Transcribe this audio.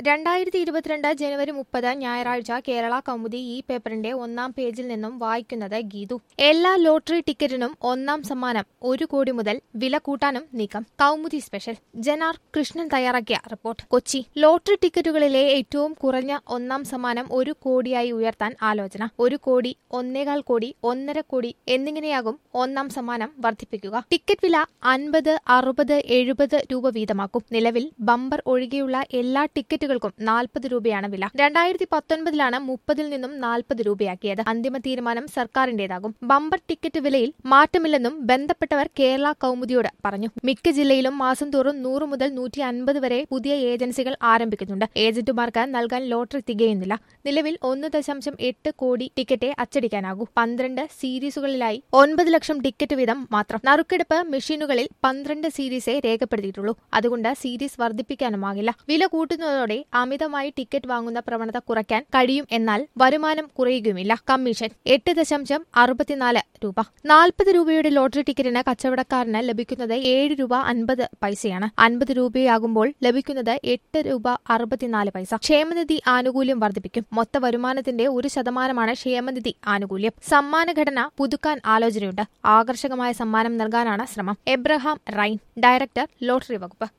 രണ്ടായിരത്തി ഇരുപത്തിരണ്ട് ജനുവരി മുപ്പത് ഞായറാഴ്ച കേരള കൗമുദി ഈ പേപ്പറിന്റെ ഒന്നാം പേജിൽ നിന്നും വായിക്കുന്നത് ഗീതു എല്ലാ ലോട്ടറി ടിക്കറ്റിനും ഒന്നാം സമ്മാനം ഒരു കോടി മുതൽ വില കൂട്ടാനും നീക്കം കൗമുദി സ്പെഷ്യൽ ജനാർ കൃഷ്ണൻ തയ്യാറാക്കിയ റിപ്പോർട്ട് കൊച്ചി ലോട്ടറി ടിക്കറ്റുകളിലെ ഏറ്റവും കുറഞ്ഞ ഒന്നാം സമ്മാനം ഒരു കോടിയായി ഉയർത്താൻ ആലോചന ഒരു കോടി ഒന്നേകാൽ കോടി ഒന്നര കോടി എന്നിങ്ങനെയാകും ഒന്നാം സമ്മാനം വർദ്ധിപ്പിക്കുക ടിക്കറ്റ് വില അൻപത് അറുപത് എഴുപത് രൂപ വീതമാക്കും നിലവിൽ ബമ്പർ ഒഴികെയുള്ള എല്ലാ ടിക്കറ്റുകൾക്കും നാൽപ്പത് രൂപയാണ് വില രണ്ടായിരത്തി പത്തൊൻപതിലാണ് മുപ്പതിൽ നിന്നും നാൽപ്പത് രൂപയാക്കിയത് അന്തിമ തീരുമാനം സർക്കാരിന്റേതാകും ബമ്പർ ടിക്കറ്റ് വിലയിൽ മാറ്റമില്ലെന്നും ബന്ധപ്പെട്ടവർ കേരള കൗമുദിയോട് പറഞ്ഞു മിക്ക ജില്ലയിലും മാസം തോറും നൂറ് മുതൽ നൂറ്റി അൻപത് വരെ പുതിയ ഏജൻസികൾ ആരംഭിക്കുന്നുണ്ട് ഏജന്റുമാർക്ക് നൽകാൻ ലോട്ടറി തികയുന്നില്ല നിലവിൽ ഒന്ന് ദശാംശം എട്ട് കോടി ടിക്കറ്റേ അച്ചടിക്കാനാകൂ പന്ത്രണ്ട് സീരീസുകളിലായി ഒൻപത് ലക്ഷം ടിക്കറ്റ് വീതം മാത്രം നറുക്കെടുപ്പ് മെഷീനുകളിൽ പന്ത്രണ്ട് സീരീസേ രേഖപ്പെടുത്തിയിട്ടുള്ളൂ അതുകൊണ്ട് സീരീസ് വർദ്ധിപ്പിക്കാനുമാകില്ല വില കൂട്ടുന്നതോടെ അമിതമായി ടിക്കറ്റ് വാങ്ങുന്ന പ്രവണത കുറയ്ക്കാൻ കഴിയും എന്നാൽ വരുമാനം കുറയുകയുമില്ല കമ്മീഷൻ എട്ട് ദശാംശം അറുപത്തിനാല് രൂപ നാൽപ്പത് രൂപയുടെ ലോട്ടറി ടിക്കറ്റിന് കച്ചവടക്കാരന് ലഭിക്കുന്നത് ഏഴ് രൂപ അൻപത് പൈസയാണ് അൻപത് രൂപയാകുമ്പോൾ ലഭിക്കുന്നത് എട്ട് രൂപ അറുപത്തിനാല് പൈസ ക്ഷേമനിധി ആനുകൂല്യം വർദ്ധിപ്പിക്കും മൊത്ത വരുമാനത്തിന്റെ ഒരു ശതമാനമാണ് ക്ഷേമനിധി ആനുകൂല്യം സമ്മാനഘടന പുതുക്കാൻ ആലോചനയുണ്ട് ആകർഷകമായ സമ്മാനം നൽകാനാണ് ശ്രമം എബ്രഹാം റൈൻ ഡയറക്ടർ ലോട്ടറി വകുപ്പ്